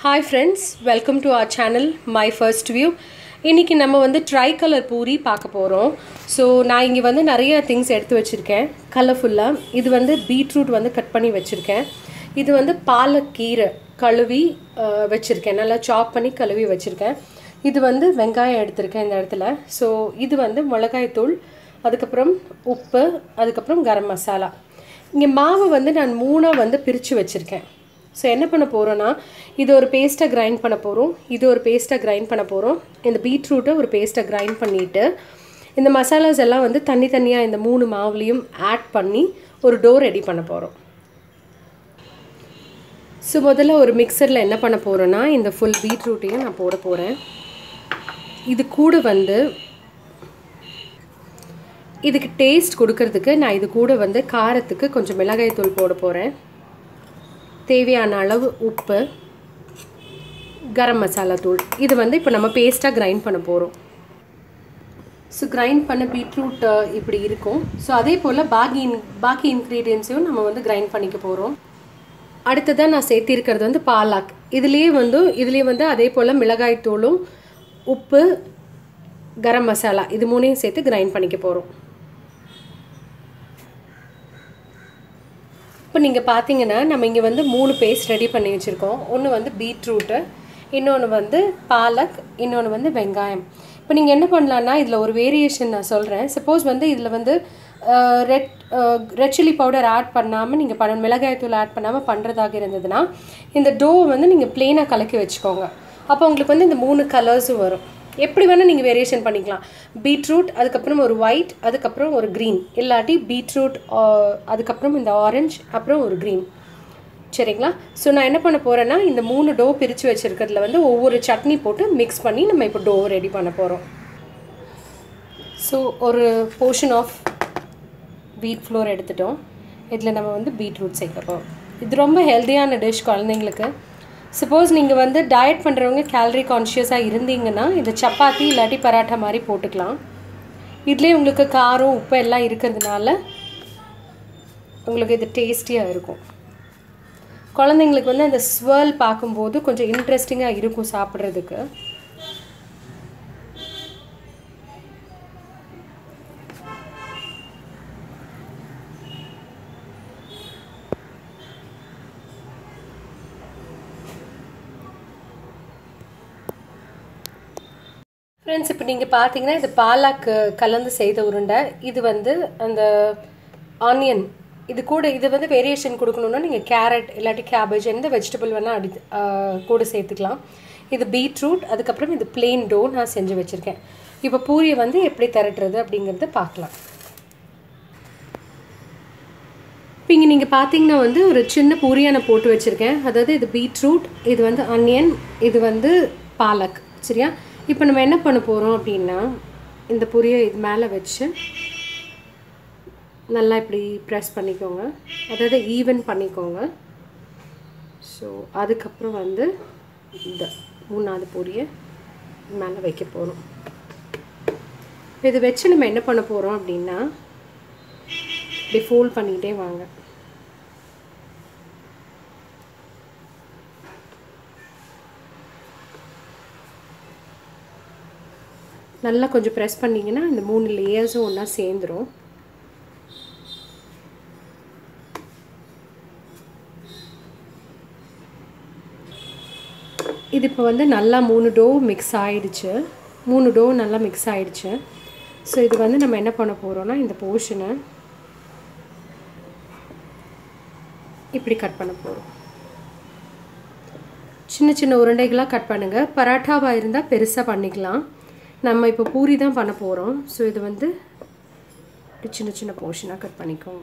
hi friends welcome to our channel my first view இன்றைக்கி நம்ம வந்து ட்ரை கலர் பூரி பார்க்க போகிறோம் ஸோ நான் இங்கே வந்து நிறைய திங்ஸ் எடுத்து வச்சுருக்கேன் கலர்ஃபுல்லாக இது வந்து பீட்ரூட் வந்து கட் பண்ணி வச்சுருக்கேன் இது வந்து பாலக்கீரை கழுவி அஹ், வச்சுருக்கேன் நல்லா சாப் பண்ணி கழுவி வச்சுருக்கேன் இது வந்து வெங்காயம் எடுத்திருக்கேன் இந்த இடத்துல ஸோ இது வந்து மிளகாய்த்தூள் அதுக்கப்புறம் உப்பு அதுக்கப்புறம் கரம் மசாலா இங்கே மாவு வந்து நான் மூணாக வந்து பிரித்து வச்சுருக்கேன் ஸோ என்ன பண்ண போகிறோன்னா இது ஒரு பேஸ்ட்டை கிரைண்ட் பண்ண போகிறோம் இது ஒரு பேஸ்ட்டை கிரைண்ட் பண்ண போகிறோம் இந்த பீட்ரூட்டை ஒரு பேஸ்ட்டை கிரைண்ட் பண்ணிவிட்டு இந்த மசாலாஸ் எல்லாம் வந்து தனி தனியாக இந்த மூணு மாவுலேயும் ஆட் பண்ணி ஒரு டோ ரெடி பண்ண போகிறோம் ஸோ முதல்ல ஒரு மிக்சரில் என்ன பண்ண போகிறேன்னா இந்த ஃபுல் பீட்ரூட்டையும் நான் போட போகிறேன் இது கூட வந்து இதுக்கு டேஸ்ட் கொடுக்கறதுக்கு நான் இது கூட வந்து காரத்துக்கு கொஞ்சம் மிளகாய் தூள் போட போகிறேன் தேவையான அளவு உப்பு கரம் மசாலா தூள் இது வந்து இப்போ நம்ம பேஸ்ட்டாக கிரைண்ட் பண்ண போகிறோம் ஸோ கிரைண்ட் பண்ண பீட்ரூட் இப்படி இருக்கும் ஸோ அதே போல் பாக்கி இன் பாக்கி இன்க்ரீடியன்ஸையும் நம்ம வந்து கிரைண்ட் பண்ணிக்க போகிறோம் அடுத்ததாக நான் சேர்த்திருக்கிறது வந்து பாலாக் இதுலேயே வந்து இதுலேயே வந்து அதே போல் மிளகாய் தூளும் உப்பு கரம் மசாலா இது மூணையும் சேர்த்து கிரைண்ட் பண்ணிக்க போகிறோம் இப்போ நீங்கள் பார்த்தீங்கன்னா நம்ம இங்கே வந்து மூணு பேஸ்ட் ரெடி பண்ணி வச்சுருக்கோம் ஒன்று வந்து பீட்ரூட்டு இன்னொன்று வந்து பாலக் இன்னொன்று வந்து வெங்காயம் இப்போ நீங்கள் என்ன பண்ணலான்னா இதில் ஒரு வேரியேஷன் நான் சொல்கிறேன் சப்போஸ் வந்து இதில் வந்து red red chilli powder add பண்ணாமல் நீங்கள் பண்ண மிளகாய்த்தூள் ஆட் பண்ணாமல் பண்ணுறதாக இருந்ததுன்னா இந்த டோ வந்து நீங்கள் ப்ளெயினாக கலக்கி வச்சுக்கோங்க அப்போ உங்களுக்கு வந்து இந்த மூணு கலர்ஸும் வரும் எப்படி வேணால் நீங்கள் வேரியேஷன் பண்ணிக்கலாம் பீட்ரூட் அதுக்கப்புறம் ஒரு ஒயிட் அதுக்கப்புறம் ஒரு க்ரீன் இல்லாட்டி பீட்ரூட் அதுக்கப்புறம் இந்த ஆரஞ்சு அப்புறம் ஒரு க்ரீன் சரிங்களா ஸோ நான் என்ன பண்ண போகிறேன்னா இந்த மூணு டோ பிரித்து வச்சுருக்கிறதுல வந்து ஒவ்வொரு சட்னி போட்டு மிக்ஸ் பண்ணி நம்ம இப்போ டோ ரெடி பண்ண போகிறோம் ஸோ ஒரு போர்ஷன் ஆஃப் வீட் ஃப்ளோர் எடுத்துட்டோம் இதில் நம்ம வந்து பீட்ரூட் சேர்க்க போகிறோம் இது ரொம்ப ஹெல்த்தியான டிஷ் குழந்தைங்களுக்கு சப்போஸ் நீங்கள் வந்து டயட் பண்ணுறவங்க கேலரி கான்ஷியஸாக இருந்தீங்கன்னா இது சப்பாத்தி இல்லாட்டி பராட்டா மாதிரி போட்டுக்கலாம் இதுலேயே உங்களுக்கு காரம் உப்பு எல்லாம் இருக்கிறதுனால உங்களுக்கு இது டேஸ்டியாக இருக்கும் குழந்தைங்களுக்கு வந்து அந்த ஸ்வர்ல் பார்க்கும்போது கொஞ்சம் இன்ட்ரெஸ்டிங்காக இருக்கும் சாப்பிட்றதுக்கு ஃப்ரெண்ட்ஸ் இப்போ நீங்கள் பார்த்தீங்கன்னா இது பாலாக்கு கலந்து செய்த உருண்டை இது வந்து அந்த ஆனியன் இது கூட இது வந்து வேரியேஷன் கொடுக்கணுன்னா நீங்கள் கேரட் இல்லாட்டி கேபேஜ் எந்த வெஜிடபிள் வேணால் அடி ஆஹ் கூட சேர்த்துக்கலாம் இது பீட்ரூட் அதுக்கப்புறம் இது பிளெயின் டோ நான் செஞ்சு வச்சுருக்கேன் இப்போ பூரியை வந்து எப்படி திரட்டுறது அப்படிங்கிறத பார்க்கலாம் இப்போ இங்கே நீங்கள் பார்த்தீங்கன்னா வந்து ஒரு சின்ன பூரியை நான் போட்டு வச்சுருக்கேன் அதாவது இது பீட்ரூட் இது வந்து அனியன் இது வந்து பாலக் சரியா இப்போ நம்ம என்ன பண்ண போகிறோம் அப்படின்னா இந்த பொரியை இது மேலே வச்சு நல்லா இப்படி ப்ரெஸ் பண்ணிக்கோங்க அதாவது ஈவன் பண்ணிக்கோங்க ஸோ அதுக்கப்புறம் வந்து இந்த மூணாவது பொரியை மேலே வைக்க போகிறோம் இதை வச்சு நம்ம என்ன பண்ண போகிறோம் அப்படின்னா இப்படி ஃபோல்ட் பண்ணிக்கிட்டே வாங்க நல்லா கொஞ்சம் ப்ரெஸ் பண்ணிங்கன்னா இந்த மூணு லேயர்ஸும் ஒன்றா சேர்ந்துடும் இது இப்போ வந்து நல்லா மூணு டோ மிக்ஸ் ஆயிடுச்சு மூணு டோ நல்லா மிக்ஸ் ஆயிடுச்சு ஸோ இது வந்து நம்ம என்ன பண்ண போகிறோம்னா இந்த போர்ஷனை இப்படி கட் பண்ண போகிறோம் சின்ன சின்ன உருண்டைகளாக கட் பண்ணுங்கள் பராட்டாவாக இருந்தால் பெருசாக பண்ணிக்கலாம் நம்ம இப்போ பூரி தான் பண்ண போகிறோம் ஸோ இது வந்து இப்படி சின்ன சின்ன போர்ஷனாக கட் பண்ணிக்கோங்க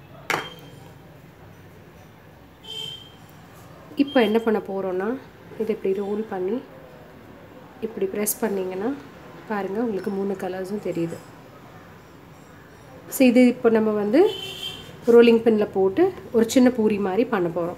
இப்போ என்ன பண்ண போகிறோன்னா இதை இப்படி ரோல் பண்ணி இப்படி ப்ரெஸ் பண்ணிங்கன்னா பாருங்கள் உங்களுக்கு மூணு கலர்ஸும் தெரியுது ஸோ இது இப்போ நம்ம வந்து ரோலிங் பின்னில் போட்டு ஒரு சின்ன பூரி மாதிரி பண்ண போகிறோம்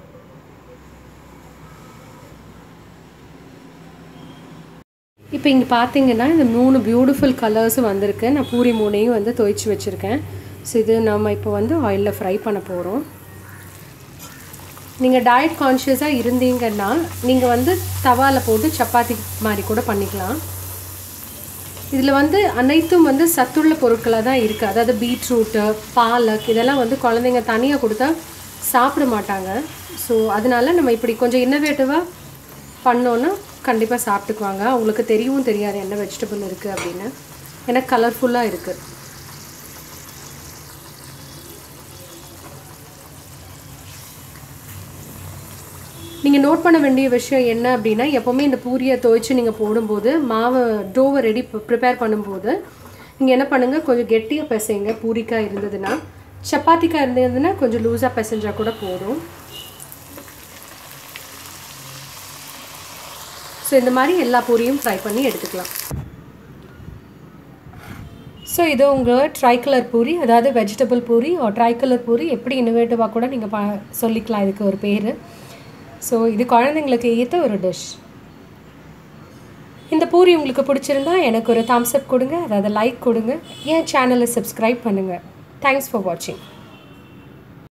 இப்போ இங்கே பார்த்தீங்கன்னா இந்த மூணு பியூட்டிஃபுல் கலர்ஸும் வந்திருக்கு நான் பூரி மூணையும் வந்து துவைச்சி வச்சுருக்கேன் ஸோ இது நம்ம இப்போ வந்து ஆயிலில் ஃப்ரை பண்ண போகிறோம் நீங்கள் டயட் கான்ஷியஸாக இருந்தீங்கன்னா நீங்கள் வந்து தவாவில் போட்டு சப்பாத்தி மாதிரி கூட பண்ணிக்கலாம் இதில் வந்து அனைத்தும் வந்து சத்துள்ள பொருட்களாக தான் இருக்குது அதாவது பீட்ரூட்டு பாலக் இதெல்லாம் வந்து குழந்தைங்க தனியாக கொடுத்தா சாப்பிட மாட்டாங்க ஸோ அதனால நம்ம இப்படி கொஞ்சம் இன்னோவேட்டிவாக பண்ணோன்னா கண்டிப்பாக சாப்பிட்டுக்குவாங்க அவங்களுக்கு தெரியவும் தெரியாது என்ன வெஜிடபிள் இருக்குது அப்படின்னு ஏன்னா கலர்ஃபுல்லாக இருக்குது நீங்கள் நோட் பண்ண வேண்டிய விஷயம் என்ன அப்படின்னா எப்போவுமே இந்த பூரியை துவைச்சு நீங்கள் போடும்போது மாவை டோவை ரெடி ப்ரிப்பேர் பண்ணும்போது நீங்கள் என்ன பண்ணுங்கள் கொஞ்சம் கெட்டியாக பிசைங்க பூரிக்காய் இருந்ததுன்னா சப்பாத்திக்காய் இருந்ததுன்னா கொஞ்சம் லூஸாக பிசைஞ்சா கூட போதும் ஸோ இந்த மாதிரி எல்லா பூரியும் ஃப்ரை பண்ணி எடுத்துக்கலாம் ஸோ இது உங்கள் ட்ரைகலர் பூரி அதாவது வெஜிடபிள் பூரி ட்ரைகலர் பூரி எப்படி இன்னோவேட்டிவாக கூட நீங்கள் ப சொல்லிக்கலாம் இதுக்கு ஒரு பேர் ஸோ இது குழந்தைங்களுக்கு ஏற்ற ஒரு டிஷ் இந்த பூரி உங்களுக்கு பிடிச்சிருந்தா எனக்கு ஒரு தம்ஸ் அப் கொடுங்க அதாவது லைக் கொடுங்க என் சேனலை சப்ஸ்கிரைப் பண்ணுங்கள் தேங்க்ஸ் ஃபார் வாட்சிங்